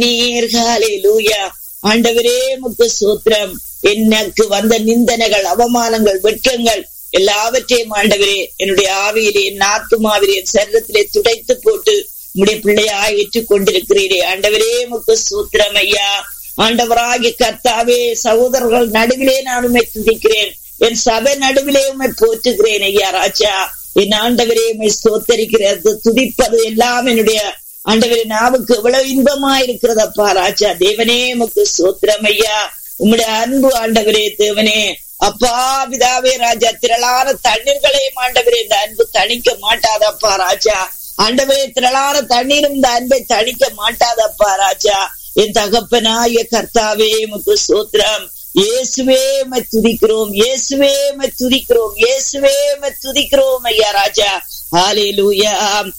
நீர் ஹalleluya ஆண்டவரே முக்கு சூத்திரம் எனக்கு வந்த நிந்தனைகள் அவமானங்கள் வெட்கங்கள் எல்லாவற்றையும் ஆண்டவரே என்னுடைய ஆவியிலே என் ஆத்துமாவிலே என் சரீரத்திலே துடைத்து போட்டு உடைய பிள்ளையா ஏற்றுக் கொண்டிருக்கிறீரே ஆண்டவரே முக்கு சூத்திரம் ஐயா ஆண்டவராகிய கர்த்தாவே சகோதரர்கள் நடுவிலே நான் உண்மை துதிக்கிறேன் என் சபை நடுவிலே உண்மை போற்றுகிறேன் ஐயா ராஜா என் ஆண்டவரே உண்மை ஸ்தோத்தரிக்கிறது துதிப்பது எல்லாம் என்னுடைய ஆண்டவரே நாவுக்கு எவ்வளவு இன்பமா இருக்கிறதப்பா ராஜா தேவனே உமக்கு சோத்திரம் ஐயா உம்முடைய அன்பு ஆண்டவரே தேவனே அப்பா பிதாவே ராஜா திரளான தண்ணீர்களையும் ஆண்டவரே இந்த அன்பு தணிக்க மாட்டாதப்பா ராஜா ஆண்டவரே திரளான தண்ணீரும் இந்த அன்பை தணிக்க மாட்டாதப்பா ராஜா என் தகப்பனாய கர்த்தாவே உமக்கு சோத்திரம் இயேசுவே மை துதிக்கிறோம் இயேசுவே மை துதிக்கிறோம் இயேசுவே மை துதிக்கிறோம் ஐயா ராஜா ஹalleluya